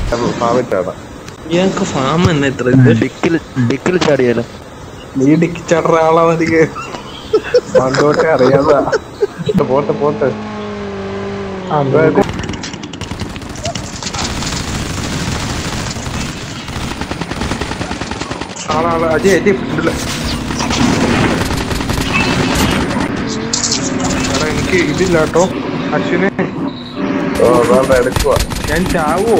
ഫാമിറ്റാണ് ഞങ്ങക്ക് ഫാം തന്നെ ഇത്ര ഇത് ഡിക്കിൽ ഡിക്കിൽ ചാടിയാലോ നീ ഡിക്കിച്ചടറ ആളാണ് എനിക്ക് പണ്ടോട്ടെ അറിയാതാ പോട്ടെ പോട്ടെ അതായത് ആളാള് അജയ് എന്റെ ഫ്രണ്ടില് എടാ എനിക്ക് ഇതില്ല കേട്ടോ അശ്വിനെ എടുക്കുക ഞാൻ ചാവോ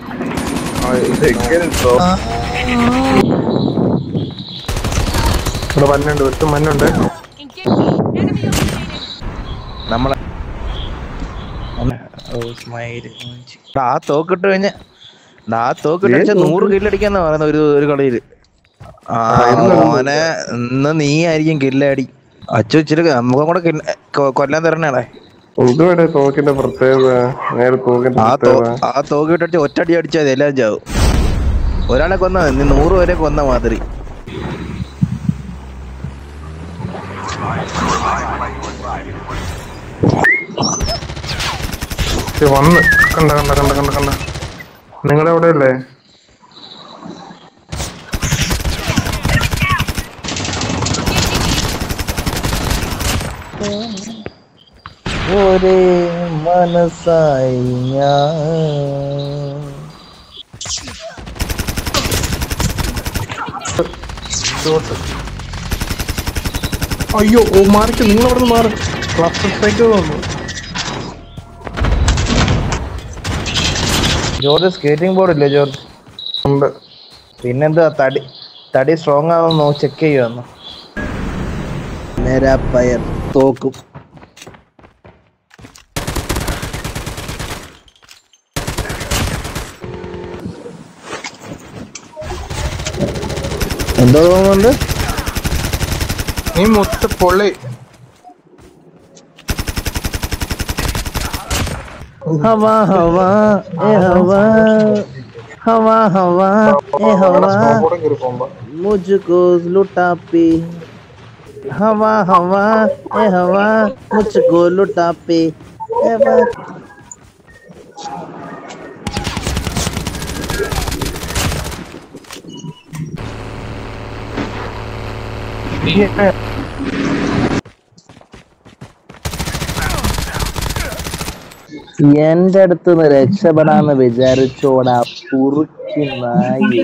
ഇവിടെ മണ്ണുണ്ട് വെട്ടും മണ്ണുണ്ട് നമ്മളെ എടാ, ആ തോക്കിട്ട് കഴിഞ്ഞ ആ തോക്കിട്ട് വെച്ചാൽ നൂറ് കില്ലടിക്കാന്നാ പറയുന്ന ഒരു ഒരു കളിയില് ആ മോനെ ഇന്ന് നീ ആയിരിക്കും കില്ലടി അച്ചു ഇച്ചിരി നമുക്കും കൂടെ kill- കൊ- കൊല്ലാൻ തരണേടാ ഇതുവരെ തോക്കിന്റെ പ്രത്യേകത നേരെ തോക്കിന്റെ ആ തോ പ്രത്യേകത ആ തോക്കിട്ട് അടിച്ച് ഒറ്റടി അടിച്ചാൽ മതി എല്ലാം ചാവും ഒരാളെ കൊന്ന നീ നൂറ് പേരെ കൊന്ന മാതിരി ഇത് വന്ന് കണ്ട കണ്ട കണ്ട കണ്ട കണ്ട നിങ്ങളെവിടെ അല്ലേ ഒരേ മനസ്സായി ഞാൻ അയ്യോ ഓ മാറിക്ക് നിങ്ങൾ അവിടെ നിന്ന് മാറി ക്ലസ്റ്റർ സ്ട്രൈക്ക് വന്നു ജോർജ് സ്കേറ്റിംഗ് ബോർഡ് ഇല്ലേ ജോർജ് ഉണ്ട് പിന്നെന്താ തടി തടി സ്ട്രോങ് ആവുന്നോ ചെക്ക് ചെയ്യുമെന്നോ നേരാ പയർ തോക്കും എന്തോ തോന്നുന്നുണ്ട് നീ മൊത്ത പൊള്ളി हवा हवा ए हवा हवा हवा ए हवा സ്നോബോർഡും കയറി പോകുമ്പോ मुझको लुटा पी हवा हवा ए हवा मुझको लुटा पी ए बा- എന്റെ അടുത്ത് നിന്ന് രക്ഷപ്പെടാന്ന് വിചാരിച്ചോടാ കുറുക്കി നായി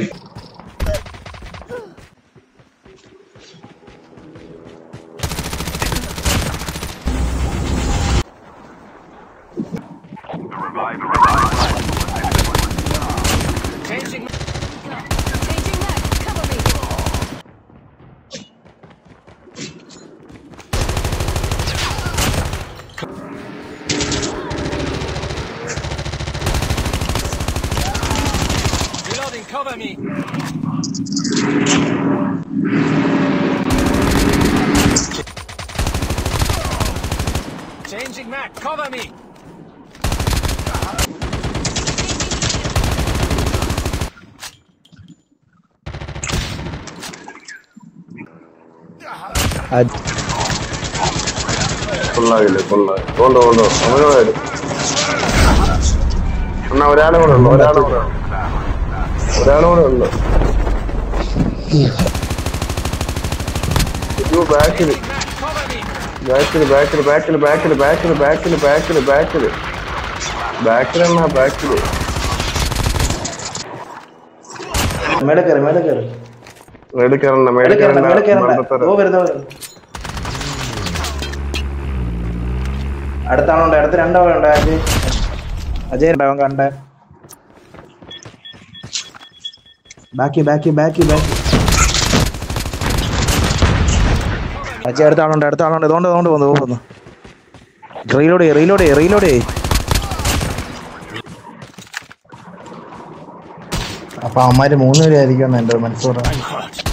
Changing Mac, cover me! കൊള്ളാവില്ലേ കൊള്ളായി കൊണ്ടോ കൊണ്ടോ അവനോട് എന്നാ ഒരാളും കൂടെ ഉള്ളു ഒരാളും കൂടെ ഉള്ളു. ഒരാളും കൂടെ ഉള്ളു അയ്യോ ബാക്കില് ബാക്കില് ബാക്കില് ബാക്കില് ബാക്കില് ബാക്കില് ബാക്കില് ബാക്കില് ബാക്കില് ബാക്കിലെന്നാ ബാക്കില് മേലെ കയറി മേലെ കയറി മേടിൽ കയറണ്ട മേലെ മേടിൽ കയറണ്ട മേലെ കയറണ്ട കയറണ്ട ഓ വരുന്ന വരുന്നു അടുത്താണുണ്ട് അടുത്ത് രണ്ടാളുണ്ട് അജയ് അജയ് ഉണ്ടാവും കണ്ട ബാക്കി ബാക്കി ബാക്കി ബാക്കി അജയ് അടുത്ത ആളുണ്ട് അടുത്ത ആളുണ്ട് ഇതുകൊണ്ട് ഇതുകൊണ്ട് വന്നു പോകുന്നു റീലോഡ് റീലോഡ് റീലോഡ് അപ്പൊ അവന്മാര് മൂന്നുപേരായിരിക്കും എന്റെ മനസ്സോടെ